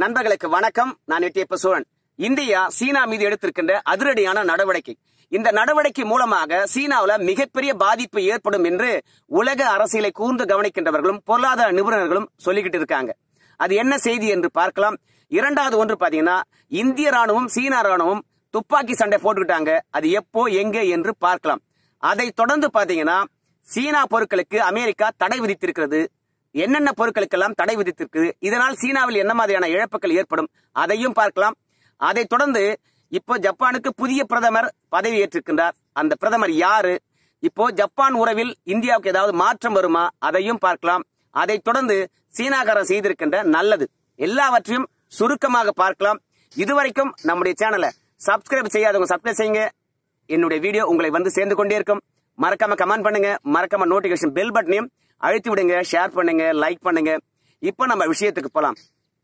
நண்பர்களுக்கு வணக்கம் நான் எட்டியப்ப சோழன் இந்தியா சீனா மீது எடுத்திருக்கின்ற அதிரடியான நடவடிக்கை இந்த நடவடிக்கை மூலமாக சீனாவுல மிகப்பெரிய பாதிப்பு ஏற்படும் என்று உலக அரசியலை கூர்ந்து கவனிக்கின்றவர்களும் பொருளாதார நிபுணர்களும் சொல்லிக்கிட்டு இருக்காங்க அது என்ன செய்தி என்று பார்க்கலாம் இரண்டாவது ஒன்று பாத்தீங்கன்னா இந்திய ராணுவம் சீனா ராணுவம் துப்பாக்கி சண்டை போட்டுக்கிட்டாங்க அது எப்போ எங்க என்று பார்க்கலாம் அதை தொடர்ந்து பாத்தீங்கன்னா சீனா பொருட்களுக்கு அமெரிக்கா தடை விதித்திருக்கிறது என்னென்ன பொருட்களுக்கெல்லாம் தடை விதித்திருக்கு இதனால் சீனாவில் என்ன மாதிரியான இழப்புகள் ஏற்படும் அதையும் பார்க்கலாம் அதைத் தொடர்ந்து இப்போ ஜப்பானுக்கு புதிய பிரதமர் பதவி ஏற்றிருக்கின்றார் அந்த பிரதமர் யாரு இப்போ ஜப்பான் உறவில் இந்தியாவுக்கு ஏதாவது மாற்றம் வருமா அதையும் பார்க்கலாம் அதைத் தொடர்ந்து சீனாகாரன் செய்திருக்கின்ற நல்லது எல்லாவற்றையும் சுருக்கமாக பார்க்கலாம் இதுவரைக்கும் நம்முடைய சேனலை சப்ஸ்கிரைப் செய்யாதவங்க சப்ஸ்கிரைப் செய்யுங்க என்னுடைய வீடியோ உங்களை வந்து சேர்ந்து கொண்டே இருக்கும் மறக்காம கமெண்ட் பண்ணுங்க மறக்காம நோட்டிபிகேஷன் பெல் பட்டனையும் அழுத்தி விடுங்க ஷேர் பண்ணுங்க லைக் பண்ணுங்க இப்போ நம்ம விஷயத்துக்கு போலாம்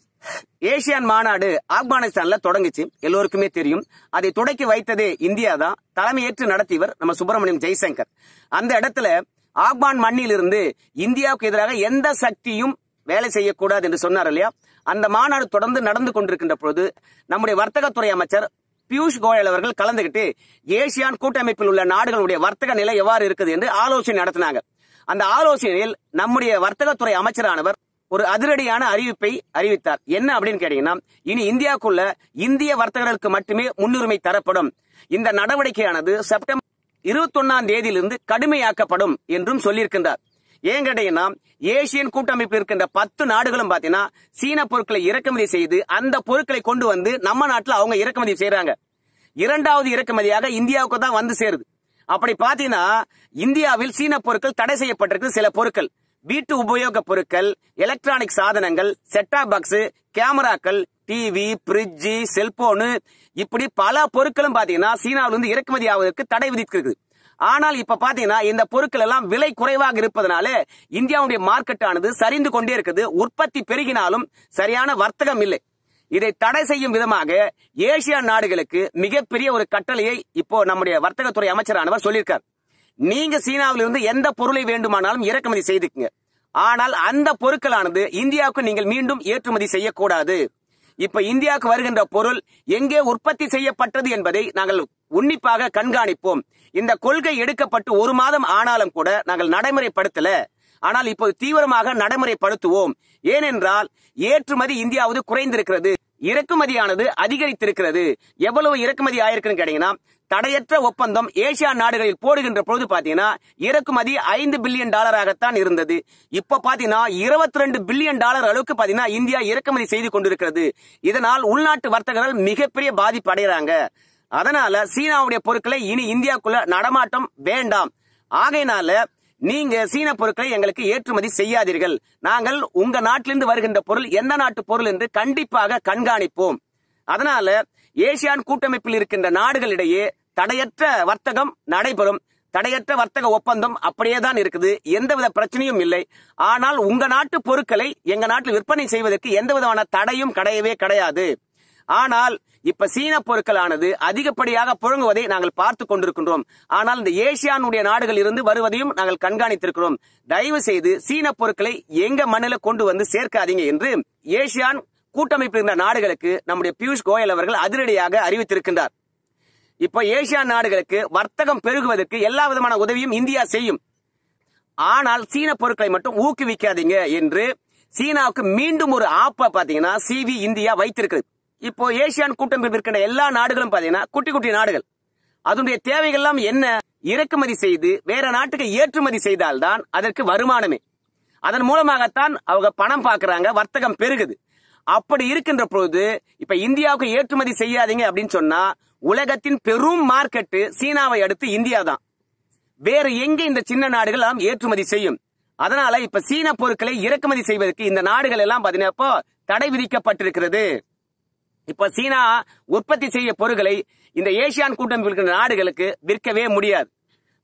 ஏசியான் மாநாடு ஆப்கானிஸ்தான்ல தொடங்குச்சு எல்லோருக்குமே தெரியும் அதை தொடக்கி வைத்ததே இந்தியா தான் தலைமையேற்று நடத்தியவர் நம்ம சுப்பிரமணியம் ஜெய்சங்கர் அந்த இடத்துல ஆப்கான் மண்ணிலிருந்து இந்தியாவுக்கு எதிராக எந்த சக்தியும் வேலை செய்யக்கூடாது என்று சொன்னார் இல்லையா அந்த மாநாடு தொடர்ந்து நடந்து கொண்டிருக்கின்ற பொழுது நம்முடைய வர்த்தகத்துறை அமைச்சர் பியூஷ் கோயல் அவர்கள் கலந்துகிட்டு ஏசியான் கூட்டமைப்பில் உள்ள நாடுகளுடைய வர்த்தக நிலை எவ்வாறு இருக்குது என்று ஆலோசனை நடத்தினாங்க அந்த ஆலோசனையில் நம்முடைய வர்த்தகத்துறை அமைச்சரானவர் ஒரு அதிரடியான அறிவிப்பை அறிவித்தார் என்ன அப்படின்னு கேட்டீங்கன்னா இனி இந்தியாவுக்குள்ள இந்திய வர்த்தகர்களுக்கு மட்டுமே முன்னுரிமை தரப்படும் இந்த நடவடிக்கையானது செப்டம்பர் இருபத்தி ஒன்னாம் தேதியிலிருந்து கடுமையாக்கப்படும் என்றும் சொல்லியிருக்கின்றார் ஏன் கேட்டீங்கன்னா ஏசியன் கூட்டமைப்பில் இருக்கின்ற பத்து நாடுகளும் பாத்தீங்கன்னா சீன பொருட்களை இறக்குமதி செய்து அந்த பொருட்களை கொண்டு வந்து நம்ம நாட்டுல அவங்க இறக்குமதி செய்யறாங்க இரண்டாவது இறக்குமதியாக இந்தியாவுக்கு தான் வந்து சேருது அப்படி பாத்தீங்கன்னா இந்தியாவில் சீன பொருட்கள் தடை செய்யப்பட்டிருக்கு சில பொருட்கள் வீட்டு உபயோக பொருட்கள் எலக்ட்ரானிக் சாதனங்கள் செட்டா பாக்ஸ் கேமராக்கள் டிவி பிரிட்ஜ் செல்போனு இப்படி பல பொருட்களும் பாத்தீங்கன்னா சீனாவிலிருந்து இருந்து இறக்குமதி ஆவதற்கு தடை விதிக்கிறது ஆனால் இப்ப பாத்தீங்கன்னா இந்த பொருட்கள் எல்லாம் விலை குறைவாக இருப்பதனால இந்தியாவுடைய மார்க்கெட் ஆனது சரிந்து கொண்டே இருக்குது உற்பத்தி பெருகினாலும் சரியான வர்த்தகம் இல்லை இதை தடை செய்யும் விதமாக ஏசியா நாடுகளுக்கு மிகப்பெரிய ஒரு கட்டளையை இப்போ நம்முடைய வர்த்தகத்துறை அமைச்சரானவர் சொல்லியிருக்கார் நீங்க சீனாவிலிருந்து எந்த பொருளை வேண்டுமானாலும் இறக்குமதி செய்துக்குங்க ஆனால் அந்த பொருட்களானது இந்தியாவுக்கு நீங்கள் மீண்டும் ஏற்றுமதி செய்யக்கூடாது இப்ப இந்தியாவுக்கு வருகின்ற பொருள் எங்கே உற்பத்தி செய்யப்பட்டது என்பதை நாங்கள் உன்னிப்பாக கண்காணிப்போம் இந்த கொள்கை எடுக்கப்பட்டு ஒரு மாதம் ஆனாலும் கூட நாங்கள் நடைமுறைப்படுத்தல ஆனால் இப்போது தீவிரமாக நடைமுறைப்படுத்துவோம் ஏனென்றால் ஏற்றுமதி இந்தியாவது குறைந்திருக்கிறது இறக்குமதியானது அதிகரித்திருக்கிறது எவ்வளவு இறக்குமதி ஆயிருக்குன்னு கேட்டீங்கன்னா தடையற்ற ஒப்பந்தம் ஏசியா நாடுகளில் போடுகின்ற பொழுது பாத்தீங்கன்னா இறக்குமதி ஐந்து பில்லியன் டாலராகத்தான் இருந்தது இப்ப பாத்தீங்கன்னா இருபத்தி ரெண்டு பில்லியன் டாலர் அளவுக்கு பாத்தீங்கன்னா இந்தியா இறக்குமதி செய்து கொண்டிருக்கிறது இதனால் உள்நாட்டு வர்த்தகர்கள் மிகப்பெரிய பாதிப்பு அடைகிறாங்க அதனால சீனாவுடைய பொருட்களை இனி இந்தியாவுக்குள்ள நடமாட்டம் வேண்டாம் ஆகையினால நீங்க சீன பொருட்களை எங்களுக்கு ஏற்றுமதி செய்யாதீர்கள் நாங்கள் உங்க நாட்டிலிருந்து வருகின்ற பொருள் எந்த நாட்டு பொருள் என்று கண்டிப்பாக கண்காணிப்போம் அதனால ஏசியான் கூட்டமைப்பில் இருக்கின்ற நாடுகளிடையே தடையற்ற வர்த்தகம் நடைபெறும் தடையற்ற வர்த்தக ஒப்பந்தம் அப்படியே தான் இருக்குது எந்தவித பிரச்சனையும் இல்லை ஆனால் உங்க நாட்டு பொருட்களை எங்க நாட்டில் விற்பனை செய்வதற்கு எந்த விதமான தடையும் கிடையவே கிடையாது ஆனால் இப்ப சீன பொருட்களானது அதிகப்படியாக புழங்குவதை நாங்கள் பார்த்து கொண்டிருக்கின்றோம் ஆனால் இந்த ஏசியானுடைய நாடுகள் இருந்து வருவதையும் நாங்கள் கண்காணித்திருக்கிறோம் தயவு செய்து சீன பொருட்களை எங்க மண்ணில கொண்டு வந்து சேர்க்காதீங்க என்று ஏசியான் கூட்டமைப்பில் இருந்த நாடுகளுக்கு நம்முடைய பியூஷ் கோயல் அவர்கள் அதிரடியாக அறிவித்திருக்கின்றார் இப்ப ஏசியா நாடுகளுக்கு வர்த்தகம் பெருகுவதற்கு எல்லா விதமான உதவியும் இந்தியா செய்யும் ஆனால் சீன பொருட்களை மட்டும் ஊக்குவிக்காதீங்க என்று சீனாவுக்கு மீண்டும் ஒரு ஆப்ப பாத்தீங்கன்னா சிவி இந்தியா வைத்திருக்கிறது இப்போ ஏசியான் கூட்டமைப்பில் இருக்கின்ற எல்லா நாடுகளும் பாத்தீங்கன்னா குட்டி குட்டி நாடுகள் அதனுடைய தேவைகள் எல்லாம் என்ன இறக்குமதி செய்து வேற நாட்டுக்கு ஏற்றுமதி செய்தால்தான் அதற்கு வருமானமே அதன் மூலமாகத்தான் அவங்க பணம் பார்க்கறாங்க வர்த்தகம் பெருகுது அப்படி இருக்கின்ற பொழுது இப்ப இந்தியாவுக்கு ஏற்றுமதி செய்யாதீங்க அப்படின்னு சொன்னா உலகத்தின் பெரும் மார்க்கெட்டு சீனாவை அடுத்து இந்தியா தான் வேற எங்க இந்த சின்ன நாடுகள் எல்லாம் ஏற்றுமதி செய்யும் அதனால இப்ப சீன பொருட்களை இறக்குமதி செய்வதற்கு இந்த நாடுகள் எல்லாம் பாத்தீங்கன்னா இப்போ தடை விதிக்கப்பட்டிருக்கிறது இப்ப சீனா உற்பத்தி செய்ய பொருட்களை இந்த ஏசியான் கூட்டமைப்பில் இருக்கிற நாடுகளுக்கு விற்கவே முடியாது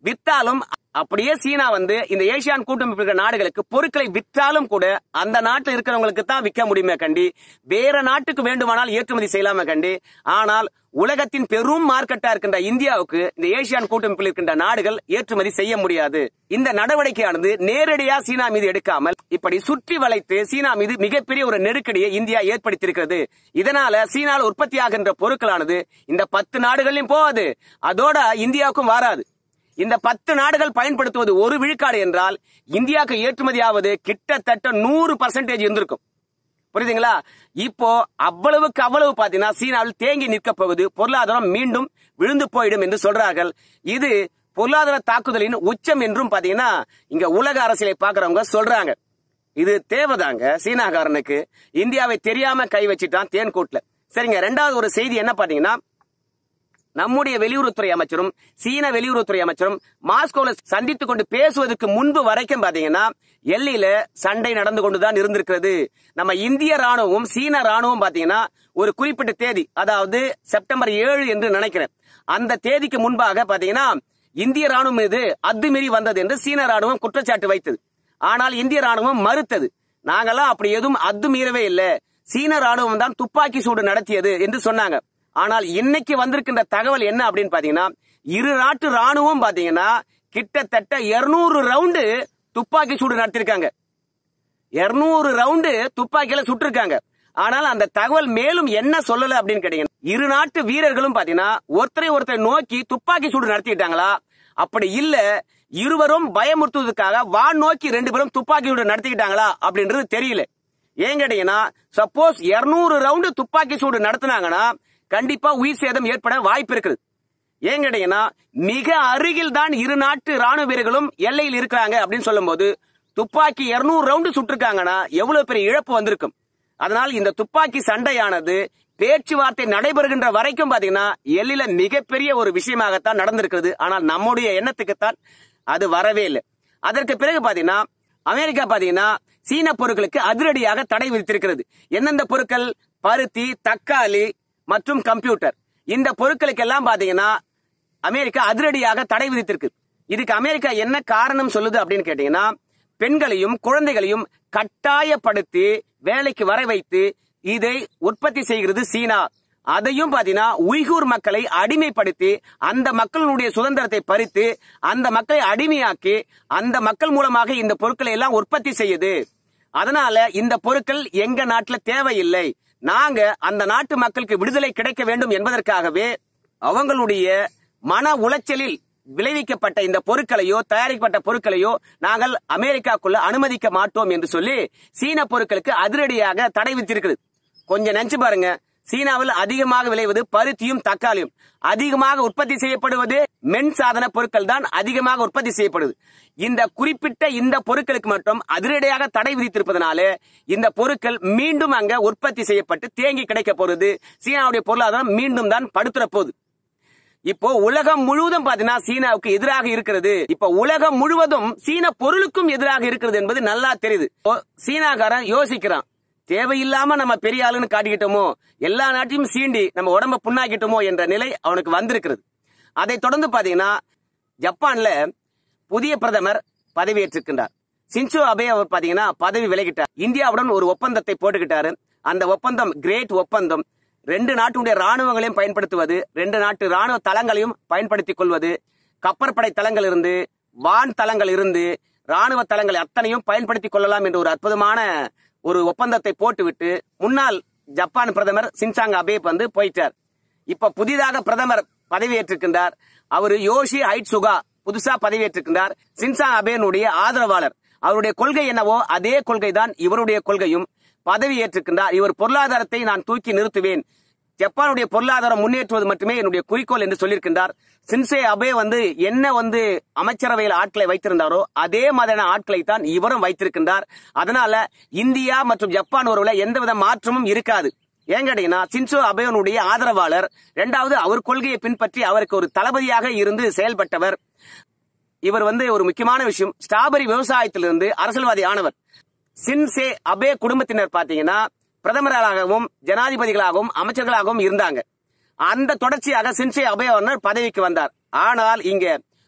வித்தாலும் அப்படியே சீனா வந்து இந்த ஏசியான் கூட்டமைப்பு இருக்கிற நாடுகளுக்கு பொருட்களை விற்றாலும் கூட அந்த நாட்டில் இருக்கிறவங்களுக்கு தான் விற்க முடியுமே கண்டி வேற நாட்டுக்கு வேண்டுமானால் ஏற்றுமதி செய்யலாமே கண்டி ஆனால் உலகத்தின் பெரும் மார்க்கெட்டா இருக்கின்ற இந்தியாவுக்கு இந்த ஏசியான் கூட்டமைப்பில் இருக்கின்ற நாடுகள் ஏற்றுமதி செய்ய முடியாது இந்த நடவடிக்கையானது நேரடியா சீனா மீது எடுக்காமல் இப்படி சுற்றி வளைத்து சீனா மீது மிகப்பெரிய ஒரு நெருக்கடியை இந்தியா ஏற்படுத்தியிருக்கிறது இதனால சீனால உற்பத்தி ஆகின்ற பொருட்களானது இந்த பத்து நாடுகளையும் போகாது அதோட இந்தியாவுக்கும் வராது இந்த பத்து நாடுகள் பயன்படுத்துவது ஒரு விழுக்காடு என்றால் இந்தியாவுக்கு ஏற்றுமதியாவது கிட்டத்தட்ட நூறு பர்சன்டேஜ் இருந்திருக்கும் புரியுதுங்களா இப்போ அவ்வளவுக்கு அவ்வளவு பாத்தீங்கன்னா சீனாவில் தேங்கி நிற்க போகுது பொருளாதாரம் மீண்டும் விழுந்து போயிடும் என்று சொல்றார்கள் இது பொருளாதார தாக்குதலின் உச்சம் என்றும் பாத்தீங்கன்னா இங்க உலக அரசியலை பாக்குறவங்க சொல்றாங்க இது தேவைதாங்க சீனாகாரனுக்கு இந்தியாவை தெரியாம கை வச்சிட்டான் தேன்கூட்ல சரிங்க ரெண்டாவது ஒரு செய்தி என்ன பாத்தீங்கன்னா நம்முடைய வெளியுறவுத்துறை அமைச்சரும் சீன வெளியுறவுத்துறை அமைச்சரும் மாஸ்கோல சந்தித்துக் கொண்டு பேசுவதற்கு முன்பு வரைக்கும் பாத்தீங்கன்னா எல்லையில சண்டை நடந்து கொண்டுதான் இருந்திருக்கிறது நம்ம இந்திய ராணுவம் சீன ராணுவம் பாத்தீங்கன்னா ஒரு குறிப்பிட்ட தேதி அதாவது செப்டம்பர் ஏழு என்று நினைக்கிறேன் அந்த தேதிக்கு முன்பாக பாத்தீங்கன்னா இந்திய ராணுவம் மீது அத்துமீறி வந்தது என்று சீன ராணுவம் குற்றச்சாட்டு வைத்தது ஆனால் இந்திய ராணுவம் மறுத்தது நாங்கெல்லாம் அப்படி எதுவும் அத்துமீறவே இல்லை சீன ராணுவம் தான் துப்பாக்கி சூடு நடத்தியது என்று சொன்னாங்க ஆனால் இன்னைக்கு வந்திருக்கின்ற தகவல் என்ன அப்படின்னு பாத்தீங்கன்னா இரு நாட்டு ராணுவம் பாத்தீங்கன்னா கிட்டத்தட்ட 200 ரவுண்டு துப்பாக்கி சூடு நடத்திருக்காங்க 200 ரவுண்டு துப்பாக்கியில சுட்டிருக்காங்க ஆனால் அந்த தகவல் மேலும் என்ன சொல்லல அப்படின்னு கேட்டீங்கன்னா இரு நாட்டு வீரர்களும் பாத்தீங்கன்னா ஒருத்தரை ஒருத்தரை நோக்கி துப்பாக்கி சூடு நடத்திட்டாங்களா அப்படி இல்ல இருவரும் பயமுறுத்துவதற்காக வான் நோக்கி ரெண்டு பேரும் துப்பாக்கி சூடு நடத்திக்கிட்டாங்களா அப்படின்றது தெரியல ஏன் கேட்டீங்கன்னா சப்போஸ் 200 ரவுண்டு துப்பாக்கி சூடு நடத்தினாங்கன்னா கண்டிப்பா உயிர் சேதம் ஏற்பட வாய்ப்பு இருக்குது ஏன் கேட்டீங்கன்னா மிக அருகில் தான் இரு நாட்டு ராணுவ வீரர்களும் எல்லையில் இருக்கிறாங்க அப்படின்னு சொல்லும்போது துப்பாக்கி 200 ரவுண்டு சுட்டிருக்காங்கன்னா எவ்வளவு பெரிய இழப்பு வந்திருக்கும் அதனால் இந்த துப்பாக்கி சண்டையானது பேச்சுவார்த்தை நடைபெறுகின்ற வரைக்கும் பாத்தீங்கன்னா எல்லையில மிகப்பெரிய ஒரு விஷயமாகத்தான் நடந்திருக்கிறது ஆனால் நம்முடைய எண்ணத்துக்குத்தான் அது வரவே இல்லை அதற்கு பிறகு பாத்தீங்கன்னா அமெரிக்கா பாத்தீங்கன்னா சீன பொருட்களுக்கு அதிரடியாக தடை விதித்திருக்கிறது எந்தெந்த பொருட்கள் பருத்தி தக்காளி மற்றும் கம்ப்யூட்டர் இந்த பொருட்களுக்கெல்லாம் பாத்தீங்கன்னா அமெரிக்கா அதிரடியாக தடை விதித்திருக்கு இதுக்கு அமெரிக்கா என்ன காரணம் சொல்லுது அப்படின்னு கேட்டீங்கன்னா பெண்களையும் குழந்தைகளையும் கட்டாயப்படுத்தி வேலைக்கு வர வைத்து இதை உற்பத்தி செய்கிறது சீனா அதையும் பாத்தீங்கன்னா உய்கூர் மக்களை அடிமைப்படுத்தி அந்த மக்களுடைய சுதந்திரத்தை பறித்து அந்த மக்களை அடிமையாக்கி அந்த மக்கள் மூலமாக இந்த பொருட்களை எல்லாம் உற்பத்தி செய்யுது அதனால இந்த பொருட்கள் எங்க நாட்டுல தேவையில்லை நாங்க அந்த நாட்டு மக்களுக்கு விடுதலை கிடைக்க வேண்டும் என்பதற்காகவே அவங்களுடைய மன உளைச்சலில் விளைவிக்கப்பட்ட இந்த பொருட்களையோ தயாரிக்கப்பட்ட பொருட்களையோ நாங்கள் அமெரிக்காக்குள்ள அனுமதிக்க மாட்டோம் என்று சொல்லி சீன பொருட்களுக்கு அதிரடியாக தடை விதித்திருக்குது கொஞ்சம் நினைச்சு பாருங்க சீனாவில் அதிகமாக விளைவது பருத்தியும் தக்காளியும் அதிகமாக உற்பத்தி செய்யப்படுவது மென் சாதன பொருட்கள் தான் அதிகமாக உற்பத்தி செய்யப்படுது இந்த குறிப்பிட்ட இந்த பொருட்களுக்கு மட்டும் அதிரடியாக தடை விதித்திருப்பதனால இந்த பொருட்கள் மீண்டும் அங்க உற்பத்தி செய்யப்பட்டு தேங்கி கிடைக்க போறது சீனாவுடைய பொருளாதாரம் மீண்டும் தான் படுத்துற போகுது இப்போ உலகம் முழுவதும் பாத்தீங்கன்னா சீனாவுக்கு எதிராக இருக்கிறது இப்போ உலகம் முழுவதும் சீன பொருளுக்கும் எதிராக இருக்கிறது என்பது நல்லா தெரியுது இப்போ சீனாக்காரன் யோசிக்கிறான் தேவையில்லாம நம்ம பெரிய ஆளுன்னு காட்டிக்கிட்டோமோ எல்லா நாட்டையும் சீண்டி நம்ம உடம்ப புண்ணாக்கிட்டோமோ என்ற நிலை அவனுக்கு வந்திருக்கிறது அதை தொடர்ந்து பாத்தீங்கன்னா ஜப்பான்ல புதிய பிரதமர் பதவியேற்றிருக்கின்றார் சின்சோ அபே அவர் பாத்தீங்கன்னா பதவி விலகிட்டார் இந்தியாவுடன் ஒரு ஒப்பந்தத்தை போட்டுக்கிட்டாரு அந்த ஒப்பந்தம் கிரேட் ஒப்பந்தம் ரெண்டு நாட்டுடைய ராணுவங்களையும் பயன்படுத்துவது ரெண்டு நாட்டு ராணுவ தளங்களையும் பயன்படுத்திக் கொள்வது கப்பற்படை தளங்கள் இருந்து வான் தளங்கள் இருந்து ராணுவ தளங்கள் அத்தனையும் பயன்படுத்திக் கொள்ளலாம் என்ற ஒரு அற்புதமான ஒரு ஒப்பந்தத்தை போட்டுவிட்டு முன்னாள் ஜப்பான் பிரதமர் சின்சாங் அபே வந்து போயிட்டார் இப்ப புதிதாக பிரதமர் பதவியேற்றிருக்கின்றார் அவர் யோஷி ஹைட்சுகா புதுசா பதவியேற்றிருக்கின்றார் சின்சாங் அபேனுடைய ஆதரவாளர் அவருடைய கொள்கை என்னவோ அதே கொள்கை தான் இவருடைய கொள்கையும் பதவி ஏற்றிருக்கின்றார் இவர் பொருளாதாரத்தை நான் தூக்கி நிறுத்துவேன் ஜப்பானுடைய பொருளாதாரம் முன்னேற்றுவது மட்டுமே என்னுடைய குறிக்கோள் என்று சொல்லியிருக்கின்றார் சின்சே அபே வந்து என்ன வந்து அமைச்சரவையில் ஆட்களை வைத்திருந்தாரோ அதே மாதிரியான ஆட்களை தான் இவரும் வைத்திருக்கின்றார் அதனால இந்தியா மற்றும் ஜப்பான் உறவுல எந்தவித மாற்றமும் இருக்காது ஏன் கேட்டீங்கன்னா சின்சோ அபேனுடைய ஆதரவாளர் இரண்டாவது அவர் கொள்கையை பின்பற்றி அவருக்கு ஒரு தளபதியாக இருந்து செயல்பட்டவர் இவர் வந்து ஒரு முக்கியமான விஷயம் ஸ்ட்ராபெரி விவசாயத்திலிருந்து அரசியல்வாதி ஆனவர் சின்சே அபே குடும்பத்தினர் பாத்தீங்கன்னா பிரதமராகவும் ஜனாதிபதிகளாகவும் அமைச்சர்களாகவும் இருந்தாங்க அந்த தொடர்ச்சியாக சின்சே அபே அவர்கள் பதவிக்கு வந்தார் ஆனால் இங்க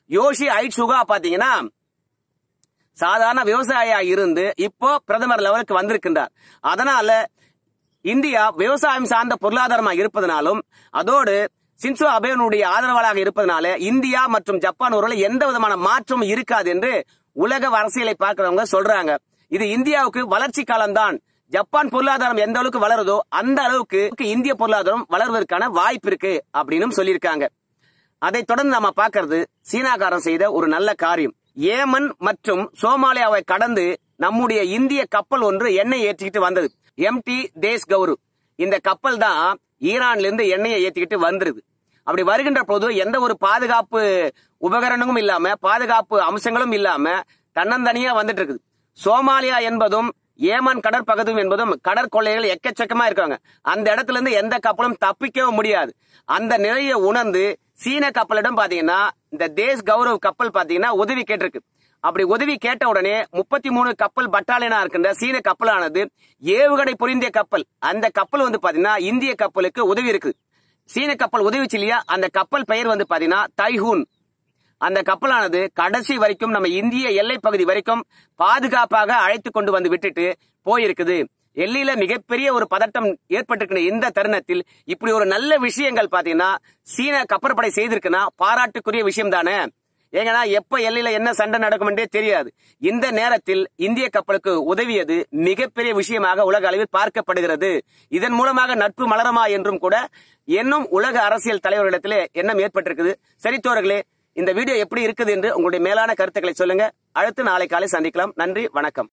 யோஷி ஐட் சுகா பாத்தீங்கன்னா சாதாரண விவசாயியா இருந்து இப்போ பிரதமர் லெவலுக்கு வந்திருக்கின்றார் அதனால இந்தியா விவசாயம் சார்ந்த பொருளாதாரமா இருப்பதனாலும் அதோடு சின்சோ அபேனுடைய ஆதரவாளராக இருப்பதனால இந்தியா மற்றும் ஜப்பான் உறவுல எந்த விதமான மாற்றமும் இருக்காது என்று உலக அரசியலை பார்க்கிறவங்க சொல்றாங்க இது இந்தியாவுக்கு வளர்ச்சி காலம்தான் ஜப்பான் பொருளாதாரம் எந்த அளவுக்கு வளருதோ அந்த அளவுக்கு இந்திய பொருளாதாரம் வளர்வதற்கான வாய்ப்பு இருக்கு அப்படின்னு சொல்லியிருக்காங்க அதை தொடர்ந்து நாம பார்க்கிறது சீனாக்காரன் செய்த ஒரு நல்ல காரியம் ஏமன் மற்றும் சோமாலியாவை கடந்து நம்முடைய இந்திய கப்பல் ஒன்று எண்ணெய் ஏற்றிக்கிட்டு வந்தது எம்டி தேஸ் கௌரு இந்த கப்பல் தான் ஈரான்ல இருந்து எண்ணெயை ஏற்றிக்கிட்டு வந்துருது அப்படி வருகின்ற போது எந்த ஒரு பாதுகாப்பு உபகரணமும் இல்லாம பாதுகாப்பு அம்சங்களும் இல்லாம தன்னந்தனியா வந்துட்டு இருக்குது சோமாலியா என்பதும் ஏமன் கடற்பகுதியும் என்பதும் கடற்கொள்ளைகள் எக்கச்சக்கமா இருக்காங்க அந்த இடத்துல இருந்து எந்த கப்பலும் தப்பிக்கவும் முடியாது அந்த நிலையை உணர்ந்து சீன கப்பலிடம் பாத்தீங்கன்னா இந்த தேஸ் கௌரவ் கப்பல் பாத்தீங்கன்னா உதவி கேட்டிருக்கு அப்படி உதவி கேட்ட உடனே முப்பத்தி மூணு கப்பல் பட்டாலியனா இருக்கின்ற சீன கப்பலானது ஏவுகணை புரிந்திய கப்பல் அந்த கப்பல் வந்து பாத்தீங்கன்னா இந்திய கப்பலுக்கு உதவி இருக்கு சீன கப்பல் உதவிச்சு இல்லையா அந்த கப்பல் பெயர் வந்து பாத்தீங்கன்னா தைஹூன் அந்த கப்பலானது கடைசி வரைக்கும் நம்ம இந்திய எல்லை பகுதி வரைக்கும் பாதுகாப்பாக அழைத்து கொண்டு வந்து விட்டுட்டு போயிருக்குது எல்லையில மிகப்பெரிய ஒரு பதட்டம் ஏற்பட்டிருக்கிற இந்த தருணத்தில் இப்படி ஒரு நல்ல விஷயங்கள் பாத்தீங்கன்னா சீன கப்பற்படை செய்திருக்குன்னா பாராட்டுக்குரிய விஷயம் தானே ஏங்கன்னா எப்ப எல்லையில என்ன சண்டை நடக்கும் என்றே தெரியாது இந்த நேரத்தில் இந்திய கப்பலுக்கு உதவியது மிகப்பெரிய விஷயமாக உலக அளவில் பார்க்கப்படுகிறது இதன் மூலமாக நட்பு மலரமா என்றும் கூட இன்னும் உலக அரசியல் தலைவர்களிடத்திலே எண்ணம் ஏற்பட்டிருக்குது சரித்தோர்களே இந்த வீடியோ எப்படி இருக்குது என்று உங்களுடைய மேலான கருத்துக்களை சொல்லுங்க அடுத்து நாளை காலை சந்திக்கலாம் நன்றி வணக்கம்